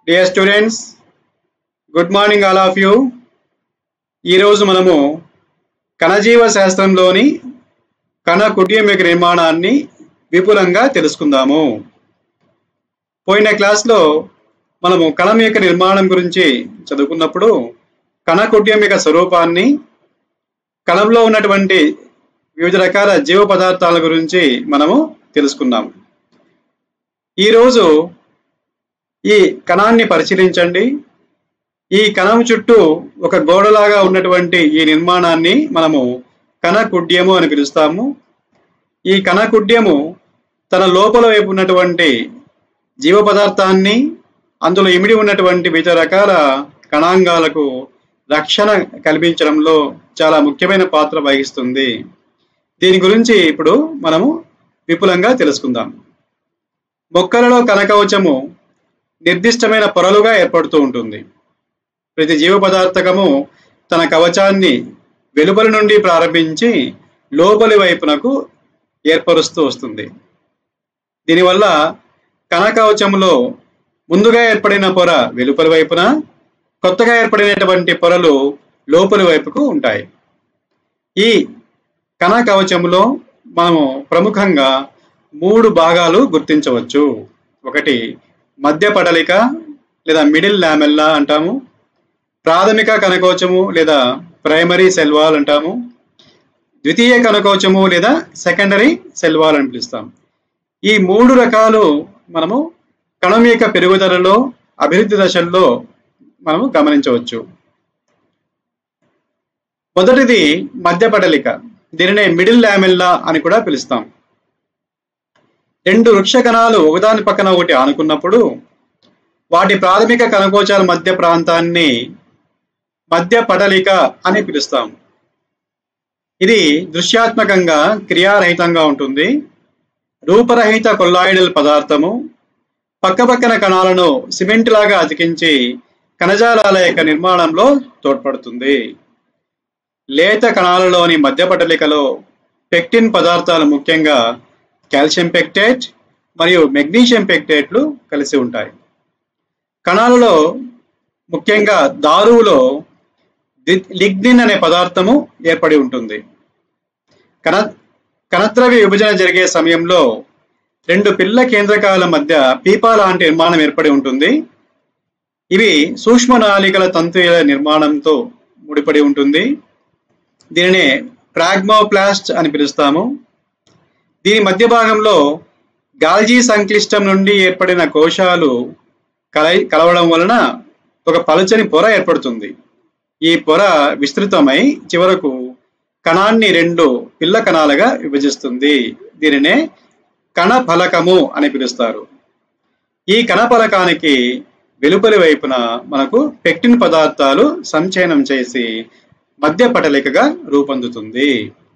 Dear students, good morning all of you ఈరోజు మనము కణజీవ శాస్త్రంలోని కణ కుటీయం యొక్క నిర్మాణాన్ని విపులంగా తెలుసుకుందాము పోయిన క్లాస్లో మనము కణం యొక్క నిర్మాణం గురించి చదువుకున్నప్పుడు కణ కుటీయం యొక్క స్వరూపాన్ని కణంలో ఉన్నటువంటి వివిధ రకాల జీవ పదార్థాల గురించి మనము తెలుసుకున్నాము ఈరోజు ఈ కణాన్ని పరిశీలించండి ఈ కణం చుట్టూ ఒక గోడలాగా ఉన్నటువంటి ఈ నిర్మాణాన్ని మనము కణకుడ్యము అని పిలుస్తాము ఈ కణకుడ్యము తన లోపల వైపు ఉన్నటువంటి జీవ పదార్థాన్ని అందులో ఇమిడి ఉన్నటువంటి వివిధ రకాల కణాంగాలకు రక్షణ కల్పించడంలో చాలా ముఖ్యమైన పాత్ర వహిస్తుంది దీని గురించి ఇప్పుడు మనము విపులంగా తెలుసుకుందాం మొక్కలలో కణకవచము నిర్దిష్టమైన పొరలుగా ఏర్పడుతూ ఉంటుంది ప్రతి జీవ పదార్థకము తన కవచాన్ని వెలుపలి నుండి ప్రారంభించి లోపలి వైపునకు ఏర్పరుస్తూ వస్తుంది దీనివల్ల కణకవచములో ముందుగా ఏర్పడిన పొర వెలుపలి వైపున కొత్తగా ఏర్పడినటువంటి పొరలు లోపలి వైపుకు ఉంటాయి ఈ కణ కవచములో మనము ప్రముఖంగా మూడు భాగాలు గుర్తించవచ్చు ఒకటి మధ్య పడలిక లేదా మిడిల్ లామెల్లా అంటాము ప్రాథమిక కణకోచము లేదా ప్రైమరీ సెల్ వాల్ అంటాము ద్వితీయ కణకోచము లేదా సెకండరీ సెల్ వాల్ అని పిలుస్తాం ఈ మూడు రకాలు మనము కణం యొక్క పెరుగుదలలో అభివృద్ధి దశల్లో మనము గమనించవచ్చు మొదటిది మధ్య పడలిక దీనినే మిడిల్ లామెల్లా అని కూడా పిలుస్తాం రెండు వృక్ష కణాలు ఒకదాని పక్కన ఒకటి ఆనుకున్నప్పుడు వాటి ప్రాథమిక కణకోచాల మధ్య ప్రాంతాన్ని మధ్య పటలిక అని పిలుస్తాం ఇది దృశ్యాత్మకంగా క్రియారహితంగా ఉంటుంది రూపరహిత కొల్లాయిడల్ పదార్థము పక్కపక్కన కణాలను సిమెంట్ లాగా అతికించి కణజాలాల యొక్క నిర్మాణంలో తోడ్పడుతుంది లేత కణాలలోని మధ్య పటలికలో పెక్టిన్ పదార్థాలు ముఖ్యంగా కాల్షియం పెక్టేట్ మరియు మెగ్నీషియం పెక్టేట్లు కలిసి ఉంటాయి కణాలలో ముఖ్యంగా దారువులో లిగ్నిన్ అనే పదార్థము ఏర్పడి ఉంటుంది కణ కణద్రవ్య విభజన జరిగే సమయంలో రెండు పిల్ల కేంద్రకాల మధ్య పీపా లాంటి నిర్మాణం ఏర్పడి ఉంటుంది ఇవి సూక్ష్మ నాళికల తంతుల నిర్మాణంతో ముడిపడి ఉంటుంది దీనినే ప్రాగ్మోప్లాస్ట్ అని పిలుస్తాము దీని మధ్య భాగంలో గాల్జీ సంక్లిష్టం నుండి ఏర్పడిన కోశాలు కల కలవడం వలన ఒక పలుచని పొర ఏర్పడుతుంది ఈ పొర విస్తృతమై చివరకు కణాన్ని రెండు పిల్ల కణాలుగా విభజిస్తుంది దీనినే కణ ఫలకము అని పిలుస్తారు ఈ కణ ఫలకానికి వెలుపలి వైపున మనకు పెక్టిన్ పదార్థాలు సంచయనం చేసి మధ్య పటలికగా రూపొందుతుంది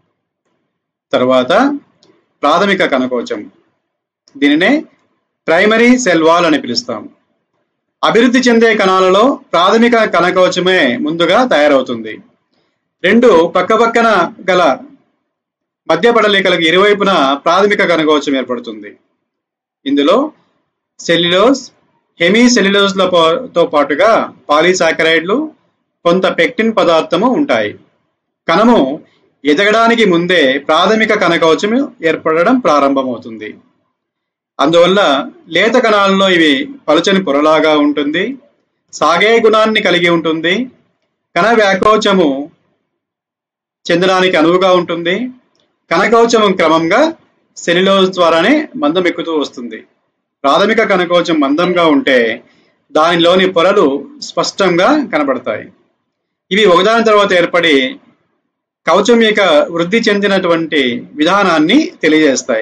తర్వాత ప్రాథమిక కణకోచం దీనినే ప్రైమరీ సెల్ వాల్ అని పిలుస్తాం అభివృద్ధి చెందే కణాలలో ప్రాథమిక కణకవచమే ముందుగా తయారవుతుంది రెండు పక్కపక్కన గల మధ్య పడలికలకు ఇరువైపున ప్రాథమిక కణకవచం ఏర్పడుతుంది ఇందులో సెల్యులోస్ హెమీ సెల్యులోస్లతో పాటుగా పాలీసాకరైడ్లు కొంత పెక్టిన్ పదార్థము ఉంటాయి కణము ఎదగడానికి ముందే ప్రాథమిక కణకవచం ఏర్పడడం ప్రారంభమవుతుంది అందువల్ల లేత కణాలలో ఇవి పలుచని పొరలాగా ఉంటుంది సాగే గుణాన్ని కలిగి ఉంటుంది కణ వ్యాకోచము చెందడానికి అనువుగా ఉంటుంది కణకవచము క్రమంగా సెల్యులోజ్ ద్వారానే మందం ఎక్కుతూ వస్తుంది ప్రాథమిక కణకవచం మందంగా ఉంటే దానిలోని పొరలు స్పష్టంగా కనబడతాయి ఇవి ఒకదాని తర్వాత ఏర్పడి కవచం యొక్క వృద్ధి చెందినటువంటి విధానాన్ని తెలియజేస్తాయి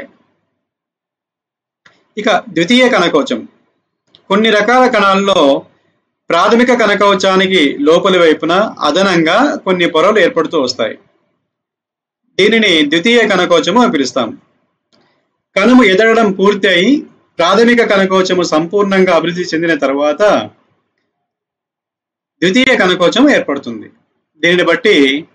ఇక ద్వితీయ కణకవచం కొన్ని రకాల కణాల్లో ప్రాథమిక కణకవచానికి లోపలి వైపున అదనంగా కొన్ని పొరలు ఏర్పడుతూ వస్తాయి దీనిని ద్వితీయ కణకోచము అని పిలుస్తాం కణము ఎదగడం పూర్తి అయి ప్రాథమిక కణకోచము సంపూర్ణంగా అభివృద్ధి చెందిన తర్వాత ద్వితీయ కణకోచం ఏర్పడుతుంది దీనిని బట్టి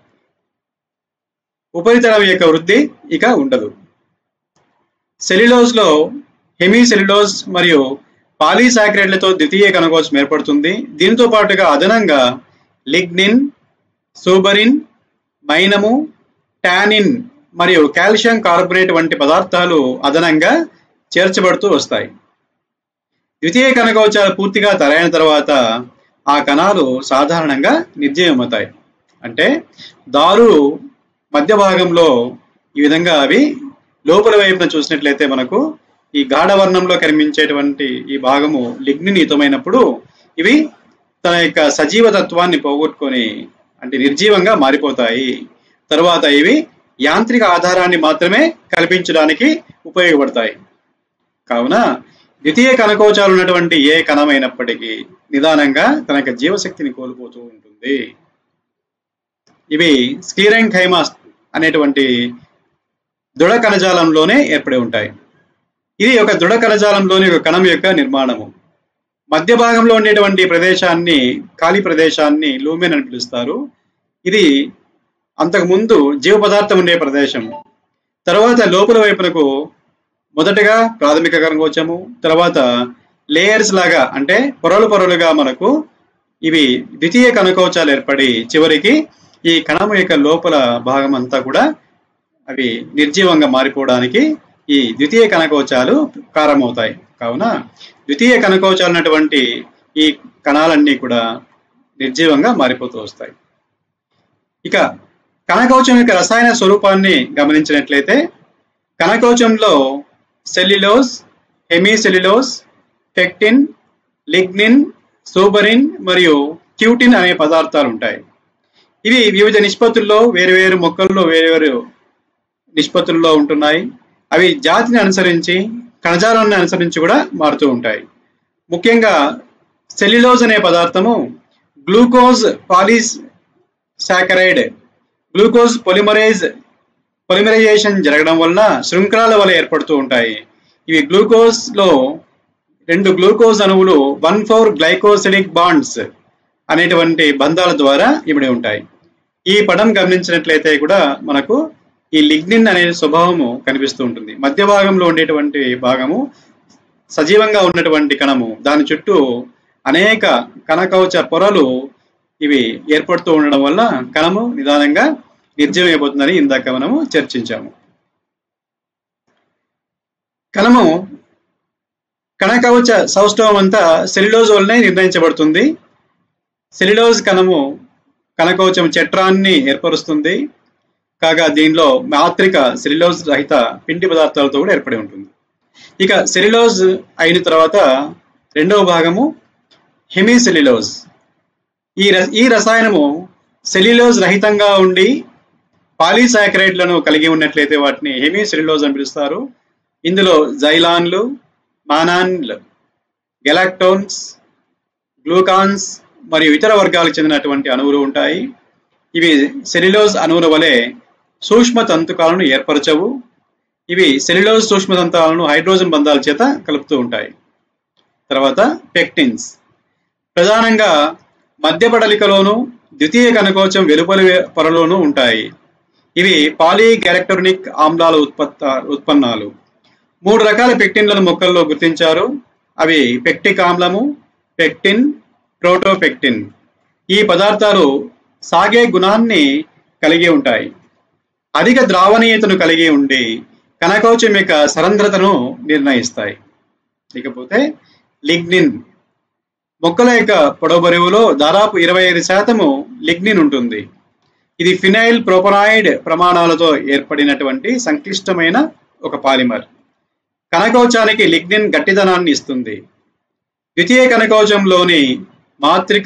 ఉపరితలం యొక్క వృద్ధి ఇక ఉండదు సెల్యులోజ్ లో హెమీ సెల్యులోజ్ మరియు పాలీసాక్రైడ్లతో ద్వితీయ కణకోశం ఏర్పడుతుంది దీంతో పాటుగా అదనంగా లిగ్నిన్ సూబరిన్ మైనము టానిన్ మరియు కాల్షియం కార్బోనేట్ వంటి పదార్థాలు అదనంగా చేర్చబడుతూ వస్తాయి ద్వితీయ కణకవచాలు పూర్తిగా తరైన తర్వాత ఆ కణాలు సాధారణంగా నిర్జీవమవుతాయి అంటే దారు మధ్య భాగంలో ఈ విధంగా అవి లోపల వైపున చూసినట్లయితే మనకు ఈ గాఢ వర్ణంలో కనిపించేటువంటి ఈ భాగము లిగ్నినితమైనప్పుడు ఇవి తన యొక్క సజీవ తత్వాన్ని పోగొట్టుకొని అంటే నిర్జీవంగా మారిపోతాయి తరువాత ఇవి యాంత్రిక ఆధారాన్ని మాత్రమే కల్పించడానికి ఉపయోగపడతాయి కావున ద్వితీయ కణకోచాలు ఉన్నటువంటి ఏ కణమైనప్పటికీ నిదానంగా తన యొక్క జీవశక్తిని కోల్పోతూ ఉంటుంది ఇవి స్క్లీరెంగ్ ఖైమాస్ అనేటువంటి దృఢ కణజాలంలోనే ఏర్పడి ఉంటాయి ఇది ఒక దృఢ కణజాలంలోని ఒక కణం యొక్క నిర్మాణము మధ్య భాగంలో ఉండేటువంటి ప్రదేశాన్ని ఖాళీ ప్రదేశాన్ని లూమెన్ అని పిలుస్తారు ఇది అంతకు ముందు జీవ పదార్థం ఉండే ప్రదేశం తర్వాత లోపల వైపునకు మొదటగా ప్రాథమిక కణకోశము తర్వాత లేయర్స్ లాగా అంటే పొరలు పొరలుగా మనకు ఇవి ద్వితీయ కణకోశాలు ఏర్పడి చివరికి ఈ కణము యొక్క లోపల భాగం అంతా కూడా అవి నిర్జీవంగా మారిపోవడానికి ఈ ద్వితీయ కణకోశాలు కారణమవుతాయి కావున ద్వితీయ కణకోశాలు ఉన్నటువంటి ఈ కణాలన్నీ కూడా నిర్జీవంగా మారిపోతూ వస్తాయి ఇక కణకవచం యొక్క రసాయన స్వరూపాన్ని గమనించినట్లయితే కణకవచంలో cellulose hemicellulose pectin lignin suberin మరియు క్యూటిన్ అనే పదార్థాలు ఉంటాయి ఇవి వివిధ నిష్పత్తుల్లో వేరువేరు మొక్కల్లో వేరువేరు నిష్పత్తుల్లో ఉంటున్నాయి అవి జాతిని అనుసరించి కణజాలాన్ని అనుసరించి కూడా మారుతూ ఉంటాయి ముఖ్యంగా సెల్యులోజ్ అనే పదార్థము గ్లూకోజ్ పాలిస్ సాకరైడ్ గ్లూకోజ్ పొలిమరేజ్ పొలిమరైజేషన్ జరగడం వలన శృంఖలాల వల్ల ఏర్పడుతూ ఉంటాయి ఇవి గ్లూకోజ్ లో రెండు గ్లూకోజ్ అణువులు వన్ ఫోర్ గ్లైకోసిలిక్ బాండ్స్ అనేటువంటి బంధాల ద్వారా ఇమిడి ఉంటాయి ఈ పటం గమనించినట్లయితే కూడా మనకు ఈ లిగ్నిన్ అనే స్వభావము కనిపిస్తూ ఉంటుంది మధ్య భాగంలో ఉండేటువంటి భాగము సజీవంగా ఉన్నటువంటి కణము దాని చుట్టూ అనేక కణకవచ పొరలు ఇవి ఏర్పడుతూ ఉండడం వల్ల కణము నిదానంగా నిర్జీవమైపోతుందని ఇందాక మనము చర్చించాము కణము కణకవచ సౌష్ఠవం అంతా సెల్యులోజ్ వల్లనే నిర్ణయించబడుతుంది సెల్యులోజ్ కణము కణకవచం చట్రాన్ని ఏర్పరుస్తుంది కాగా దీనిలో మాత్రిక సెల్యులోజ్ రహిత పిండి పదార్థాలతో కూడా ఏర్పడి ఉంటుంది ఇక సెల్యులోజ్ అయిన తర్వాత రెండవ భాగము హెమిసెల్యులోజ్ ఈ ర ఈ రసాయనము సెల్యులోజ్ రహితంగా ఉండి పాలీసాకరైడ్లను కలిగి ఉన్నట్లయితే వాటిని హెమిసెల్యులోజ్ అని పిలుస్తారు ఇందులో జైలాన్లు మానాన్లు గెలాక్టోన్స్ గ్లూకాన్స్ మరియు ఇతర వర్గాలకు చెందినటువంటి అణువులు ఉంటాయి ఇవి సెల్యులోజ్ అణువుల వలె సూక్ష్మ తంతుకాలను ఏర్పరచవు ఇవి సెల్యులోజ్ సూక్ష్మ తంతుకాలను హైడ్రోజన్ బంధాల చేత కలుపుతూ ఉంటాయి తర్వాత పెక్టిన్స్ ప్రధానంగా మధ్య పడలికలోను ద్వితీయ కణకోశం వెలుపలి పొరలోనూ ఉంటాయి ఇవి పాలీగ్యారెక్టోనిక్ ఆమ్లాల ఉత్పత్త ఉత్పన్నాలు మూడు రకాల పెక్టిన్లను మొక్కల్లో గుర్తించారు అవి పెక్టిక్ ఆమ్లము పెక్టిన్ ప్రోటోపెక్టిన్ ఈ పదార్థాలు సాగే గుణాన్ని కలిగి ఉంటాయి అధిక ద్రావణీయతను కలిగి ఉండి కణకవచం యొక్క సరంధ్రతను నిర్ణయిస్తాయి ఇకపోతే లిగ్నిన్ మొక్కల యొక్క పొడవు బరువులో దాదాపు ఇరవై ఐదు శాతము లిగ్నిన్ ఉంటుంది ఇది ఫినైల్ ప్రోపనాయిడ్ ప్రమాణాలతో ఏర్పడినటువంటి సంక్లిష్టమైన ఒక పాలిమర్ కణకవచానికి లిగ్నిన్ గట్టిదనాన్ని ఇస్తుంది ద్వితీయ కణకవచంలోని మాత్రిక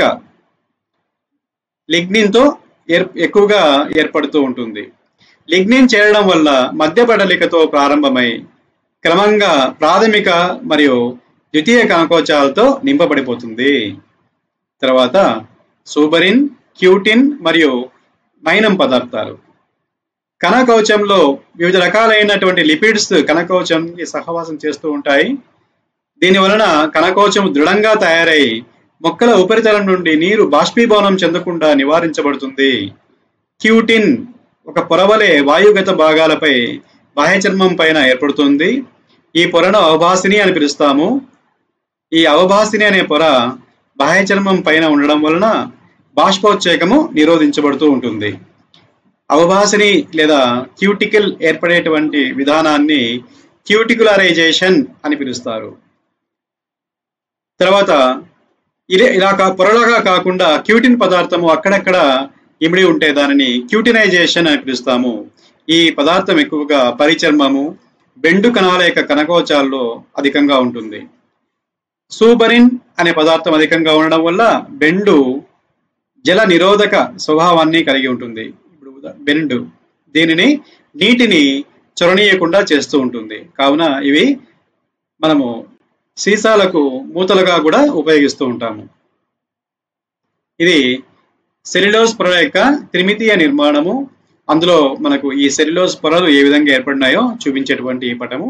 లిగ్నిన్తో ఏర్ ఎక్కువగా ఏర్పడుతూ ఉంటుంది లిగ్నిన్ చేరడం వల్ల మధ్య పడలికతో ప్రారంభమై క్రమంగా ప్రాథమిక మరియు ద్వితీయ కణకోచాలతో నింపబడిపోతుంది తర్వాత సూబరిన్ క్యూటిన్ మరియు మైనం పదార్థాలు కణకవచంలో వివిధ రకాలైనటువంటి లిపిడ్స్ కణకవచంకి సహవాసం చేస్తూ ఉంటాయి దీని వలన కణకవచం దృఢంగా తయారై మొక్కల ఉపరితలం నుండి నీరు బాష్పీభవనం చెందకుండా నివారించబడుతుంది క్యూటిన్ ఒక పొరవలే వాయుగత భాగాలపై బాహ్య చర్మం పైన ఏర్పడుతుంది ఈ పొరను అవభాసిని అని పిలుస్తాము ఈ అవభాసిని అనే పొర బాహ్య చర్మం పైన ఉండడం వలన బాష్పోత్సేకము నిరోధించబడుతూ ఉంటుంది అవభాసిని లేదా క్యూటికల్ ఏర్పడేటువంటి విధానాన్ని క్యూటికులరైజేషన్ అని పిలుస్తారు తర్వాత ఇదే ఇలా కా పొరలాగా కాకుండా క్యూటిన్ పదార్థము అక్కడక్కడ ఇమిడి ఉంటే దానిని క్యూటినైజేషన్ అని పిలుస్తాము ఈ పదార్థం ఎక్కువగా పరిచర్మము బెండు కణాల యొక్క కనకోచాల్లో అధికంగా ఉంటుంది సూబరిన్ అనే పదార్థం అధికంగా ఉండడం వల్ల బెండు జల నిరోధక స్వభావాన్ని కలిగి ఉంటుంది ఇప్పుడు ఉదా- బెండు దీనిని నీటిని చొరనీయకుండా చేస్తూ ఉంటుంది కావున ఇవి మనము సీసాలకు మూతలుగా కూడా ఉపయోగిస్తూ ఉంటాము ఇది సెల్యులోజ్ పొర యొక్క త్రిమితీయ నిర్మాణము అందులో మనకు ఈ సెల్యులోజ్ పొరలు ఏ విధంగా ఏర్పడినాయో చూపించేటువంటి ఈ పటము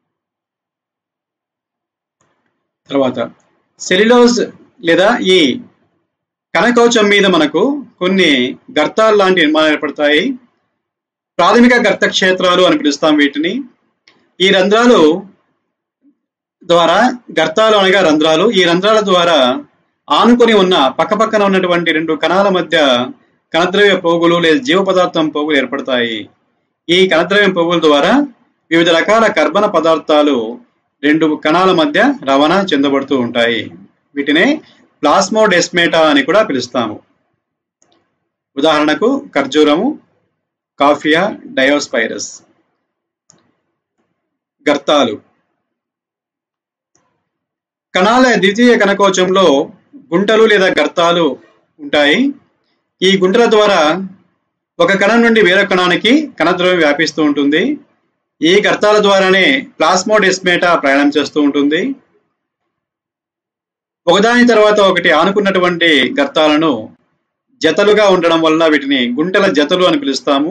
తర్వాత సెల్యులోజ్ లేదా ఈ కనకవచం మీద మనకు కొన్ని గర్తాలు లాంటి నిర్మాణాలు ఏర్పడతాయి ప్రాథమిక గర్త క్షేత్రాలు అని పిలుస్తాం వీటిని ఈ రంధ్రాలు ద్వారా గర్తాలు అనగా రంధ్రాలు ఈ రంధ్రాల ద్వారా ఆనుకొని ఉన్న పక్కపక్కన ఉన్నటువంటి రెండు కణాల మధ్య కణద్రవ్య పోగులు లేదా జీవ పదార్థం పోగులు ఏర్పడతాయి ఈ కణద్రవ్యం పోగుల ద్వారా వివిధ రకాల కర్బన పదార్థాలు రెండు కణాల మధ్య రవాణా చెందబడుతూ ఉంటాయి వీటినే ప్లాస్మోడెస్మేటా అని కూడా పిలుస్తాము ఉదాహరణకు ఖర్జూరము కాఫియా డయోస్పైరస్ గర్తాలు కణాల ద్వితీయ కణకోశంలో గుంటలు లేదా గర్తాలు ఉంటాయి ఈ గుంటల ద్వారా ఒక కణం నుండి వేరొక కణానికి కణద్రవ్యం వ్యాపిస్తూ ఉంటుంది ఈ గర్తాల ద్వారానే ప్లాస్మోడెస్మేటా ప్రయాణం చేస్తూ ఉంటుంది ఒకదాని తర్వాత ఒకటి ఆనుకున్నటువంటి గర్తాలను జతలుగా ఉండడం వల్ల వీటిని గుంటల జతలు అని పిలుస్తాము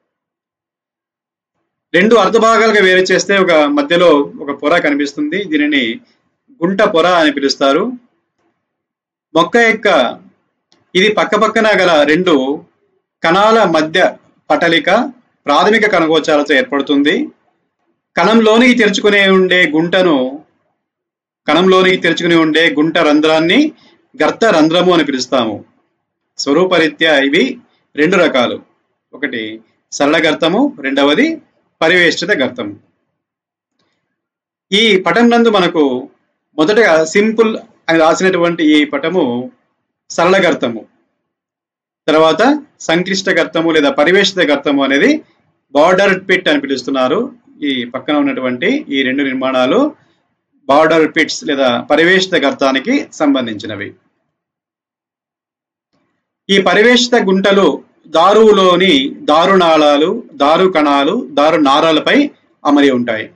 రెండు అర్ధభాగాలుగా వేరు చేస్తే ఒక మధ్యలో ఒక పొర కనిపిస్తుంది దీనిని గుంట పొర అని పిలుస్తారు మొక్క యొక్క ఇది పక్కపక్కన గల రెండు కణాల మధ్య పటలిక ప్రాథమిక కణగోచాలతో ఏర్పడుతుంది కణంలోనికి తెరుచుకునే ఉండే గుంటను కణంలోనికి తెరుచుకుని ఉండే గుంట రంధ్రాన్ని గర్త రంధ్రము అని పిలుస్తాము స్వరూపరీత్యా ఇవి రెండు రకాలు ఒకటి సరళ గర్తము రెండవది పరివేష్టిత గర్తము ఈ పటం నందు మనకు మొదటగా సింపుల్ అని రాసినటువంటి ఈ పటము సరళ గర్తము తర్వాత సంక్లిష్ట గర్తము లేదా పరివేషిత గర్తము అనేది బార్డర్ పిట్ అని పిలుస్తున్నారు ఈ పక్కన ఉన్నటువంటి ఈ రెండు నిర్మాణాలు బార్డర్ పిట్స్ లేదా పరివేషిత గర్తానికి సంబంధించినవి ఈ పరివేషిత గుంటలు దారువులోని దారునాళాలు దారు కణాలు దారు నారాలపై అమరి ఉంటాయి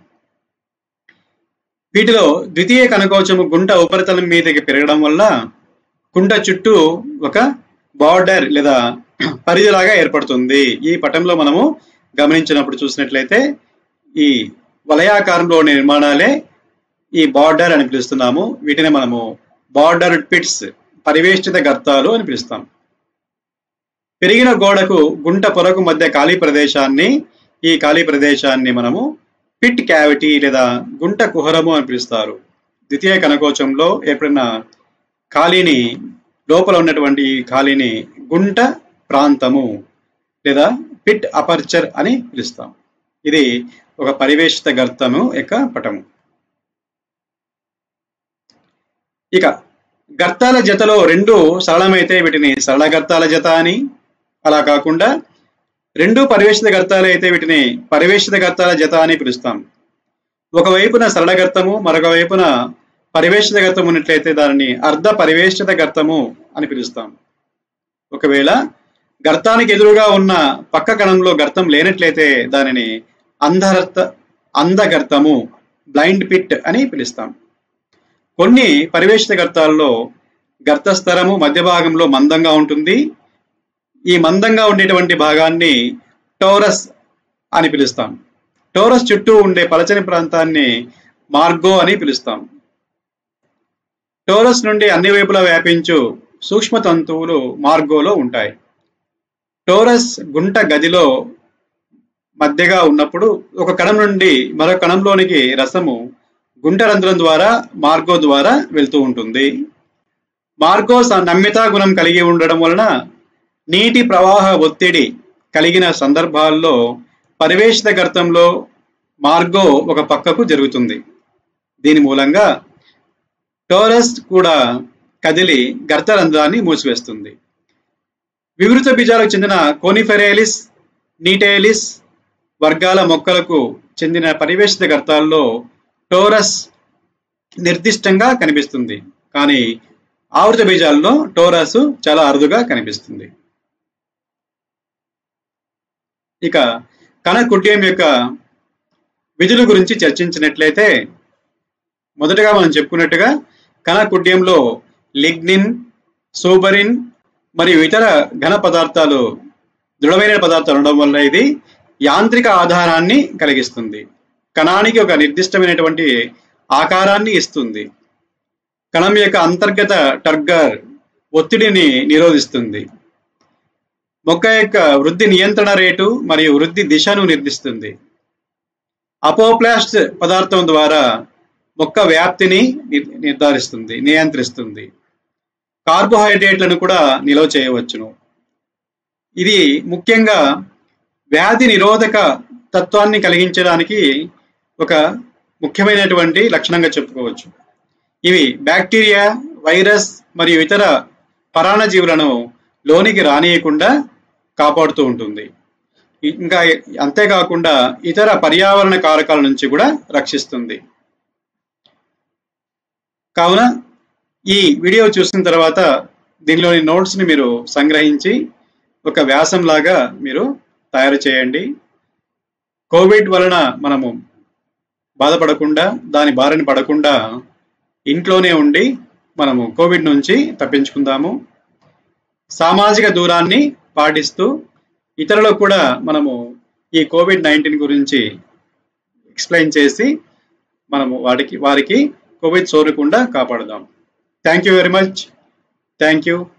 వీటిలో ద్వితీయ కణకోశము గుంట ఉపరితలం మీదకి పెరగడం వల్ల గుంట చుట్టూ ఒక బార్డర్ లేదా పరిధిలాగా ఏర్పడుతుంది ఈ పటంలో మనము గమనించినప్పుడు చూసినట్లయితే ఈ వలయాకారంలో ఉండే నిర్మాణాలే ఈ బార్డర్ అని పిలుస్తున్నాము వీటిని మనము బార్డర్ పిట్స్ పరివేష్టిత గర్తాలు అని పిలుస్తాం పెరిగిన గోడకు గుంట పొరకు మధ్య ఖాళీ ప్రదేశాన్ని ఈ ఖాళీ ప్రదేశాన్ని మనము పిట్ క్యావిటీ లేదా గుంట కుహరము అని పిలుస్తారు ద్వితీయ కనకోచంలో ఏర్పడిన ఖాళీని లోపల ఉన్నటువంటి ఈ ఖాళీని గుంట ప్రాంతము లేదా పిట్ అపర్చర్ అని పిలుస్తాం ఇది ఒక పరివేషిత గర్తము యొక్క పటము ఇక గర్తాల జతలో రెండు సరళమైతే వీటిని సరళ గర్తాల జత అని అలా కాకుండా రెండు పరివేషిత గర్తాలు అయితే వీటిని పరివేషిత గర్తాల జత అని పిలుస్తాం ఒకవైపున సరళ గర్తము మరొక వైపున పరివేషిత గర్తం ఉన్నట్లయితే దానిని అర్ధ పరివేషిత గర్తము అని పిలుస్తాం ఒకవేళ గర్తానికి ఎదురుగా ఉన్న పక్క కణంలో గర్తం లేనట్లయితే దానిని అంధరర్త అంధగర్తము బ్లైండ్ పిట్ అని పిలుస్తాం కొన్ని పరివేషిత గర్తాల్లో గర్త స్థరము మధ్య భాగంలో మందంగా ఉంటుంది ఈ మందంగా ఉండేటువంటి భాగాన్ని టోరస్ అని పిలుస్తాం టోరస్ చుట్టూ ఉండే పలచని ప్రాంతాన్ని మార్గో అని పిలుస్తాం టోరస్ నుండి అన్ని వైపులా వ్యాపించు సూక్ష్మ తంతువులు మార్గోలో ఉంటాయి టోరస్ గుంట గదిలో మధ్యగా ఉన్నప్పుడు ఒక కణం నుండి మరో కణంలోనికి రసము గుంటరంధ్రం ద్వారా మార్గో ద్వారా వెళ్తూ ఉంటుంది మార్గో స- నమ్యతా గుణం కలిగి ఉండడం వలన నీటి ప్రవాహ ఒత్తిడి కలిగిన సందర్భాల్లో పరివేషిత గర్తంలో మార్గో ఒక పక్కకు జరుగుతుంది దీని మూలంగా టోరస్ కూడా కదిలి గర్తరంధ్రాన్ని మూసివేస్తుంది వివృత బీజాలకు చెందిన కోనిఫెరేలిస్ నీటేలిస్ వర్గాల మొక్కలకు చెందిన పరివేషిత గర్తాల్లో టోరస్ నిర్దిష్టంగా కనిపిస్తుంది కానీ ఆవృత బీజాల్లో టోరస్ చాలా అరుదుగా కనిపిస్తుంది ఇక కణకుడ్యం యొక్క విధుల గురించి చర్చించినట్లయితే మొదటగా మనం చెప్పుకున్నట్టుగా కణకుడ్యంలో లిగ్నిన్ సూబరిన్ మరియు ఇతర ఘన పదార్థాలు దృఢమైన పదార్థాలు ఉండడం వల్ల ఇది యాంత్రిక ఆధారాన్ని కలిగిస్తుంది కణానికి ఒక నిర్దిష్టమైనటువంటి ఆకారాన్ని ఇస్తుంది కణం యొక్క అంతర్గత టర్గర్ ఒత్తిడిని నిరోధిస్తుంది మొక్క యొక్క వృద్ధి నియంత్రణ రేటు మరియు వృద్ధి దిశను నిర్దిస్తుంది అపోప్లాస్ట్ పదార్థం ద్వారా మొక్క వ్యాప్తిని నిర్- నిర్ధారిస్తుంది నియంత్రిస్తుంది కార్బోహైడ్రేట్లను కూడా నిల్వ చేయవచ్చును ఇది ముఖ్యంగా వ్యాధి నిరోధక తత్వాన్ని కలిగించడానికి ఒక ముఖ్యమైనటువంటి లక్షణంగా చెప్పుకోవచ్చు ఇవి బ్యాక్టీరియా వైరస్ మరియు ఇతర పరాణజీవులను లోనికి రానియకుండా కాపాడుతూ ఉంటుంది ఇ- ఇంకా అంతేకాకుండా ఇతర పర్యావరణ కారకాల నుంచి కూడా రక్షిస్తుంది కావున ఈ వీడియో చూసిన తర్వాత దీనిలోని notes ని మీరు సంగ్రహించి ఒక వ్యాసం లాగా మీరు తయారు చేయండి కోవిడ్ వలన మనము బాధపడకుండా దాని బారిన పడకుండా ఇంట్లోనే ఉండి మనము కోవిడ్ నుంచి తప్పించుకుందాము సామాజిక దూరాన్ని పాటిస్తూ ఇతరులకు కూడా మనము ఈ కోవిడ్ నైన్టీన్ గురించి ఎక్స్ప్లెయిన్ చేసి మనము వాటికి వారికి కోవిడ్ సోరకుండా కాపాడుదాం thank you very much thank you